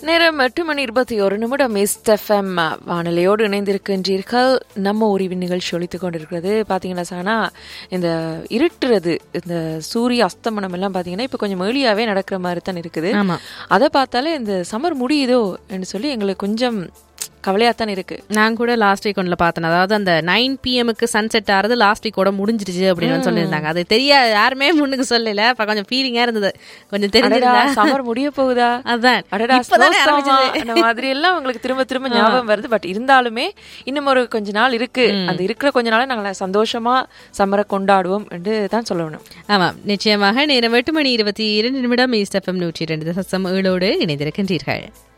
நேரம் எட்டு மணி இருபத்தி ஒரு நிமிடம் எஸ்எஃப்எம் வானிலையோடு இணைந்திருக்கின்றீர்கள் நம்ம உரிவின் நிகழ்ச்சி ஒழித்துக் கொண்டிருக்கிறது பார்த்தீங்கன்னா சானா இந்த இருட்டுறது இந்த சூரிய அஸ்தமனம் எல்லாம் பார்த்தீங்கன்னா இப்போ கொஞ்சம் ஏர்லியாவே நடக்கிற மாதிரி தான் இருக்குது ஆமா அதை பார்த்தாலே இந்த சம்மர் முடியுதோ என்று சொல்லி எங்களுக்கு கொஞ்சம் கவலையாக தான் இருக்கு நான் கூட லாஸ்ட் வீக் ஒன்றில் பார்த்தேன் அதாவது அந்த நைன் பிஎம்க்கு சன்செட் ஆறது லாஸ்ட் வீக்கோட முடிஞ்சிருச்சு அப்படின்னு வந்து சொல்லியிருந்தாங்க அது தெரியா யாருமே முன்னுக்கு சொல்லல அப்ப கொஞ்சம் ஃபீலிங்கா இருந்தது கொஞ்சம் தெரிஞ்சிருந்தா சம்மர் முடிய போகுதா அதான் அடடா இப்பதானே snow storm-ஆ? ஆரம்பிச்சது. அந்த மாதிரி எல்லாம் உங்களுக்கு திரும்ப திரும்ப ஞாபகம் வருது பட் இருந்தாலுமே இன்னும் ஒரு கொஞ்ச நாள் இருக்கு அந்த இருக்கிற கொஞ்ச நாளை நாங்கள் சந்தோஷமா சம்மரை கொண்டாடுவோம் என்று தான் சொல்லணும் ஆமாம் நிச்சயமாக நேரம் எட்டு மணி இருபத்தி இரண்டு நிமிடம் ஈஸ்ட் எஃப்எம் நூற்றி இரண்டு தசம் ஏழோடு இணைந்திருக்கின்றீர்கள்